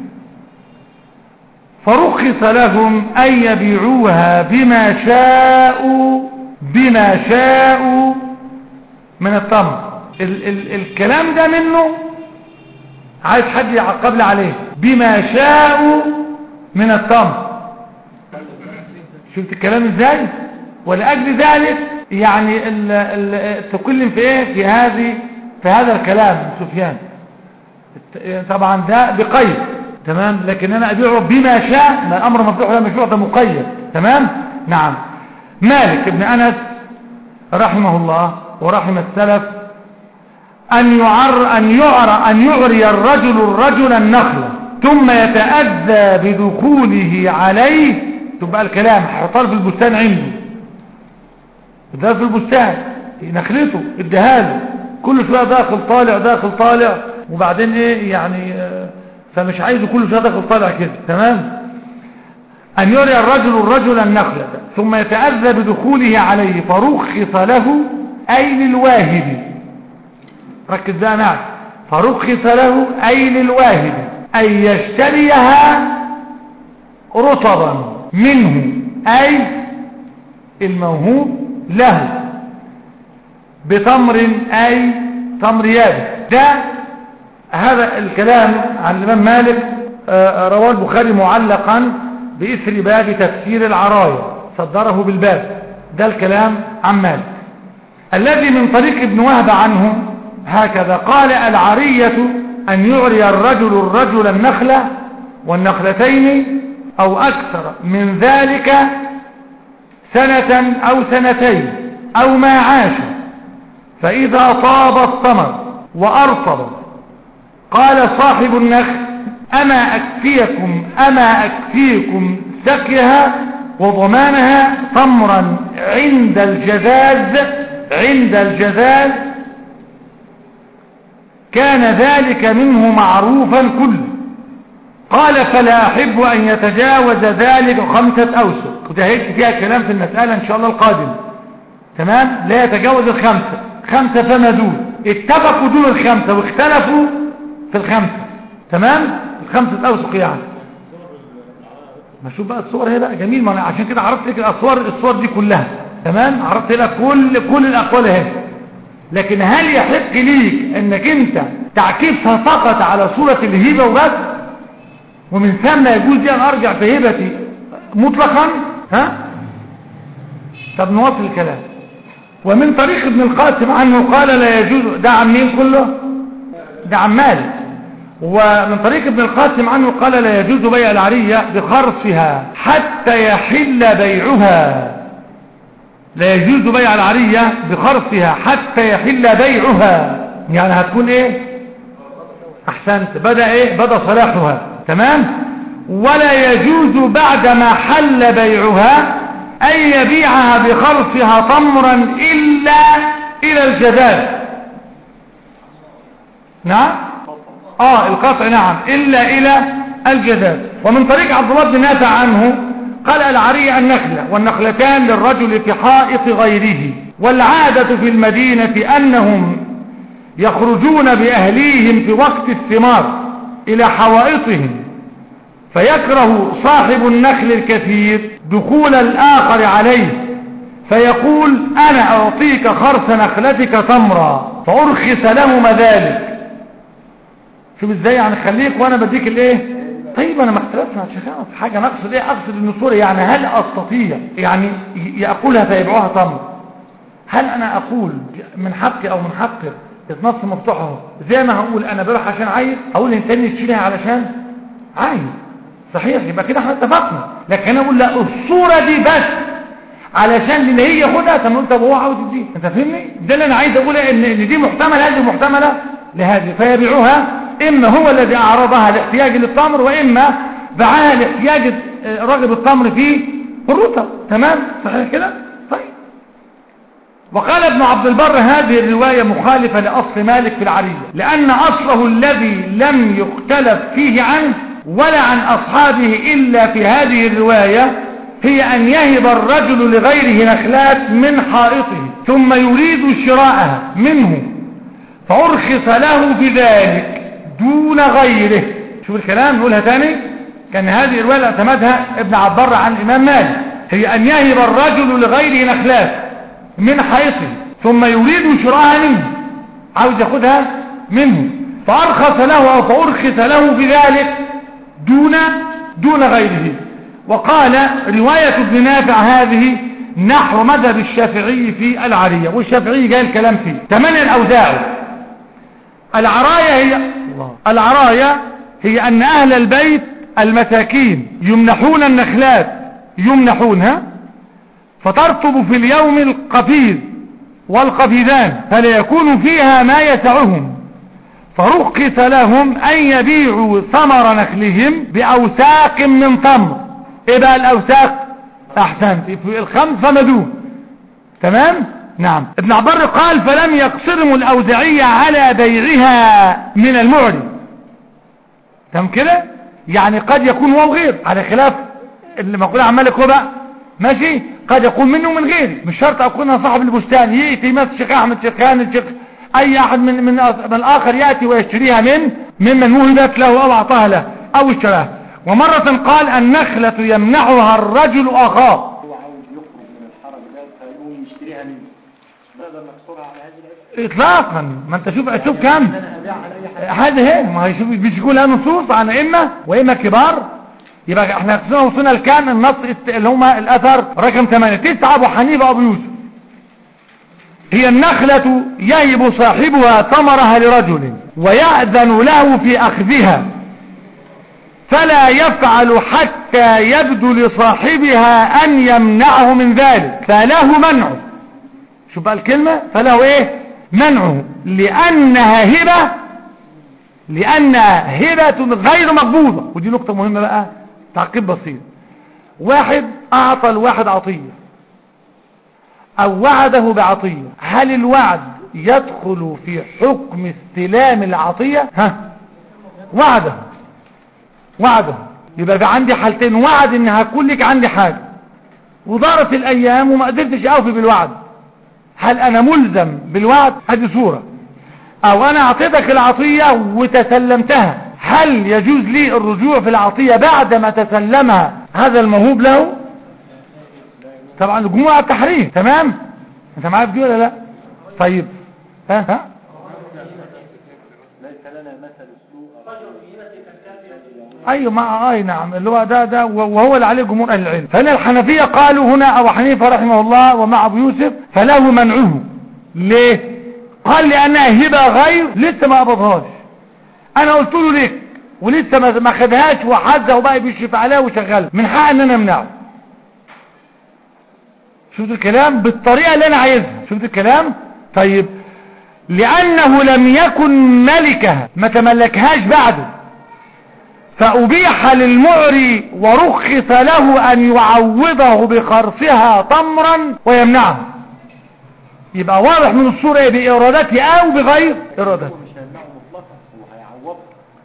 فرخص لهم أن يبيعوها بما شاءوا بما شاءوا من التمر ال ال الكلام ده منه عايز حد يعقب لي عليه بما شاءوا من التمر شفت الكلام ازاي ولأجل ذلك يعني ال ال تكلم في ايه في هذه في هذا الكلام سفيان طبعا ده بقيد تمام لكن انا ابيعه بما شاء ما الامر مفتوح ولا مشروع ده مقيد تمام نعم مالك ابن انس رحمه الله ورحم السلف ان يعر ان يعر ان يعري الرجل الرجل النخل ثم يتأذى بدخوله عليه تبقى الكلام حطال في البستان عنده ده في البستان نخلته ادهاله كل شويه داخل طالع داخل طالع وبعدين ايه يعني فمش عايزه كل شويه داخل طالع كده تمام ان يري الرجل الرجل النخلة ثم يتأذى بدخوله عليه فرخص له اي للواهب ركز بقى معي فرخص له اي للواهب ان يشتريها رطبا منه اي الموهوب له بتمر اي تمر يابس ده هذا الكلام عن الامام مالك رواه البخاري معلقا بإثر باب تفسير العرايا صدره بالباب ده الكلام عن مالك الذي من طريق ابن وهب عنه هكذا قال العرية أن يعري الرجل الرجل النخلة والنخلتين أو أكثر من ذلك سنة أو سنتين أو ما عاش فإذا طاب الثمر وأرطب قال صاحب النخل أما أكفيكم أما أكفيكم سقيها وضمانها تمرا عند الجذاذ عند الجذاذ كان ذلك منه معروفا كله قال فلا أحب أن يتجاوز ذلك خمسة أوسق وده هيك فيها كلام في المسألة إن شاء الله القادم تمام لا يتجاوز الخمسة خمسة فما دون اتفقوا دون الخمسة واختلفوا في الخمسة تمام الخمسة أوسق يعني ما شوف بقى الصور هي بقى جميل ما أنا عشان كده عرفت لك الأصور الصور دي كلها تمام عرفت لك كل كل الأقوال اهي لكن هل يحق ليك انك انت تعكيسها فقط على صورة الهبة وبس ومن ثم يجوز دي ان ارجع في هبتي مطلقا ها طب نواصل الكلام ومن طريق ابن القاسم عنه قال لا يجوز ده عن مين كله ده عن مالك ومن طريق ابن القاسم عنه قال لا يجوز بيع العرية بخرصها حتى يحل بيعها لا يجوز بيع العرية بخرصها حتى يحل بيعها يعني هتكون ايه احسنت بدأ ايه بدأ صلاحها تمام ولا يجوز بعدما حل بيعها ان يبيعها بخرصها تمرا الا الى الجذاب نعم اه القطع نعم الا الى الجزاز ومن طريق عبد الله بن نافع عنه قال العري النخلة والنخلتان للرجل في حائط غيره والعادة في المدينة أنهم يخرجون بأهليهم في وقت الثمار إلى حوائطهم فيكره صاحب النخل الكثير دخول الآخر عليه فيقول أنا أعطيك خرس نخلتك تمرا فأرخص لهما ذلك شوف ازاي يعني خليك وانا بديك الايه طيب انا ما اختلفنا يا شيخ في حاجه نقصد ايه اقصد ان الصوره يعني هل استطيع يعني ياكلها فيبيعوها تمر هل انا اقول من حقي او من حقك النص مفتوح اهو زي ما هقول انا بروح عشان عايز اقول انسان تشيلها علشان عايز صحيح يبقى كده احنا اتفقنا لكن انا اقول لا الصوره دي بس علشان اللي هي ياخدها طب قلت طب هو عاوز يديه انت فاهمني ده اللي انا عايز اقوله ان ان دي محتمله هذه محتمله لهذه فيبيعوها اما هو الذي اعرضها لاحتياج للتمر واما باعها لاحتياج راغب التمر في الرطب تمام صحيح كده طيب وقال ابن عبد البر هذه الرواية مخالفة لأصل مالك في العرية لأن أصله الذي لم يختلف فيه عنه ولا عن أصحابه إلا في هذه الرواية هي أن يهب الرجل لغيره نخلات من حائطه ثم يريد شراءها منه فأرخص له بذلك دون غيره شوف الكلام نقولها تاني كان هذه الرواية اعتمدها ابن عبر عن الإمام مالك هي أن يهب الرجل لغيره نخلات من حيطه ثم يريد شراءها منه عاوز ياخدها منه فأرخص له أو فأرخص له بذلك دون دون غيره وقال رواية ابن نافع هذه نحو مذهب الشافعي في العرية والشافعي جاء الكلام فيه ثمانية الأوزاع العراية هي العراية هي أن أهل البيت المساكين يمنحون النخلات يمنحونها فترطب في اليوم القفيز والقفيزان فلا يكون فيها ما يسعهم فرخص لهم أن يبيعوا ثمر نخلهم بأوساق من تمر ايه بقى الأوساق احسنت في الخمس فمدون تمام نعم ابن عبر قال فلم يقصرهم الأوزعية على بيعها من المعري تمام كده يعني قد يكون هو غير على خلاف اللي مقول عن مالك هو بقى ماشي قد يكون منه من غيري مش شرط اكون صاحب البستان يأتي مثل الشيخ احمد شيخ خان الشيخ اي احد من, من, من الاخر يأتي ويشتريها من ممن وهبت له او اعطاها له او اشتراها ومرة قال النخلة يمنعها الرجل اخاه هو عاوز يخرج من الحرج ده فيقوم يشتريها منه نقدر نقصرها على هذه العلة اطلاقا ما انت شوف شوف كام ان انا ابيعها لاي حد هذا هي ما هي شوف مش يقول لها نصوص عن ائمه وائمه كبار يبقى احنا قسمنا وصلنا لكام النص اللي هما الاثر رقم 8 تسعة ابو حنيفه ابو يوسف هي النخلة يهب صاحبها ثمرها لرجل ويأذن له في أخذها فلا يفعل حتى يبدو لصاحبها أن يمنعه من ذلك فله منعه شوف بقى الكلمة فله ايه منعه لأنها هبة لأنها هبة غير مقبوضة ودي نقطة مهمة بقى تعقيب بسيط واحد أعطى الواحد عطية أو وعده بعطية هل الوعد يدخل في حكم استلام العطية ها وعده وعده يبقى في عندي حالتين وعد ان هكون لك عندي حاجة ودارت الايام وما قدرتش اوفي بالوعد هل انا ملزم بالوعد هذه صورة او انا اعطيتك العطية وتسلمتها هل يجوز لي الرجوع في العطية بعدما تسلمها هذا الموهوب له طبعا الجمهور على التحريم تمام انت معايا في دي ولا لا طيب ها ها ليس لنا مثل السوء ايوه ما اي نعم اللي هو ده ده وهو اللي عليه جمهور اهل العلم فهنا الحنفيه قالوا هنا ابو حنيفه رحمه الله ومع ابو يوسف فله منعه ليه قال لانها هبه غير لسه ما قبضهاش انا قلت له ليه ولسه ما ما خدهاش وحزه وبقى بيشرف عليها وشغال من حق ان انا امنعه شفت الكلام بالطريقه اللي انا عايزها شفت الكلام طيب لانه لم يكن ملكها ما تملكهاش بعده فأبيح للمعري ورخص له أن يعوضه بخرصها تمرا ويمنعه يبقى واضح من الصورة إيه بإرادته أو بغير إرادته هو مش هيمنعه مطلقا هو هيعوضه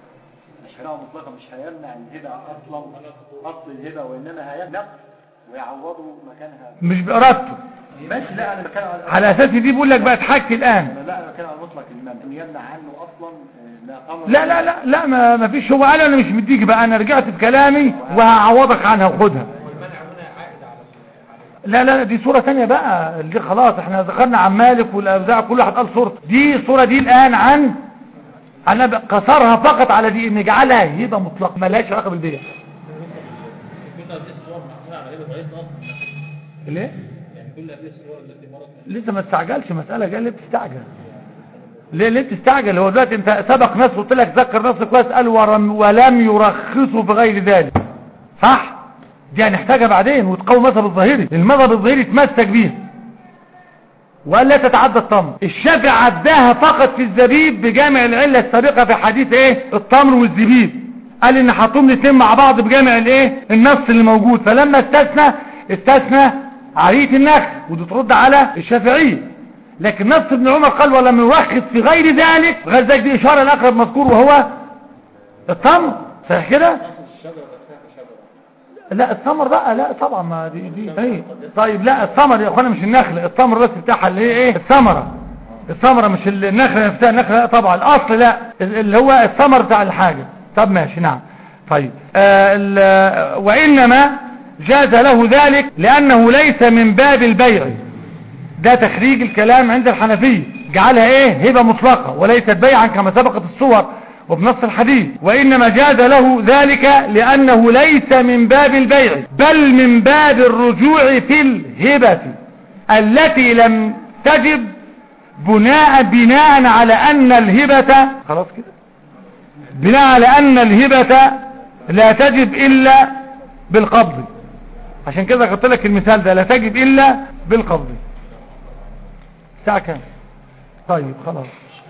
هيمنع الهبة أصلا أصل الهبة وإنما هينقص ويعوضوا مكانها مش بإرادته ماشي لا أنا بتكلم على على أساس دي بيقول لك بقت حاجتي الآن أنا لا أنا بتكلم على مطلق المنع إنه يمنع عنه أصلا آه، لا أمر لا لا لا لا ما, ما فيش هو قال انا مش مديك بقى انا رجعت في كلامي وهعوضك عنها وخدها لا لا لا، دي صورة تانية بقى دي خلاص احنا ذكرنا عن مالك والأوزاع كل واحد قال صورته دي الصورة دي الآن عن انا ب- قصرها فقط على دي ان جعلها هبة مطلقة ملهاش علاقة بالبيع كل هذه الصور معمولة على هيبة غير أصل ليه؟ يعني كل هذه الصور التي مرت لسه ما استعجلش مسألة جاي ليه بتستعجل ليه ليه بتستعجل هو دلوقتي انت سبق ناس قلت لك ذكر نص كويس قال ورم ولم يرخصوا في غير ذلك صح دي هنحتاجها بعدين وتقوي المذهب الظاهري المذهب الظاهري يتمسك بيه وقال لا تتعدى التمر الشافعي عداها فقط في الزبيب بجامع العلة السابقة في حديث ايه التمر والزبيب قال ان حطهم الاثنين مع بعض بجامع الايه النص اللي موجود فلما استثنى استثنى عرية النخل ودي ترد على الشافعية لكن نص ابن عمر قال ولم يرخص في غير ذلك غير ذلك دي اشارة الاقرب مذكور وهو التمر صحيح كده لا الثمر بقى لا طبعا ما دي دي ايه طيب لا الثمر يا اخوانا مش النخل الثمر الراس بتاعها اللي هي ايه الثمره الثمره مش النخله نفسها النخله لا طبعا الاصل لا اللي هو الثمر بتاع الحاجه طب ماشي نعم طيب آه ال- وانما جاز له ذلك لانه ليس من باب البيع ده تخريج الكلام عند الحنفية جعلها ايه هبة مطلقة وليست بيعا كما سبقت الصور وبنص الحديث وإنما جاز له ذلك لأنه ليس من باب البيع بل من باب الرجوع في الهبة التي لم تجب بناء بناء على أن الهبة خلاص كده بناء على أن الهبة لا تجب إلا بالقبض عشان كده قلت لك المثال ده لا تجب إلا بالقبض الساعة كام طيب خلاص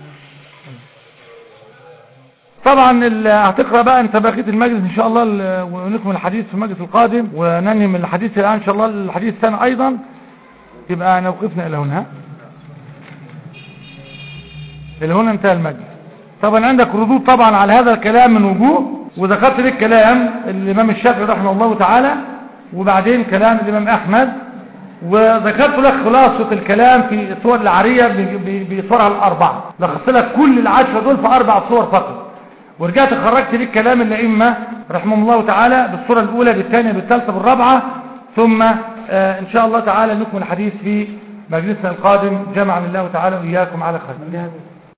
طبعا ال- هتقرأ بقى انت بقية المجلس ان شاء الله ال- ونكمل الحديث في المجلس القادم وننهي من الحديث الان ان شاء الله الحديث الثاني ايضا يبقى نوقفنا الى هنا الى هنا انتهى المجلس طبعا عندك ردود طبعا على هذا الكلام من وجوه وذكرت لك كلام الامام الشافعي رحمه الله تعالى وبعدين كلام الامام احمد وذكرت لك خلاصة الكلام في الصور العارية ب- ب- بصورها الأربعة لخصت لك كل العشرة دول في أربع صور فقط ورجعت خرجت لك كلام الأئمة رحمهم الله تعالى بالصورة الأولى بالثانية بالثالثة بالرابعة ثم آه إن شاء الله تعالى نكمل الحديث في مجلسنا القادم جمعنا الله تعالى وإياكم على خير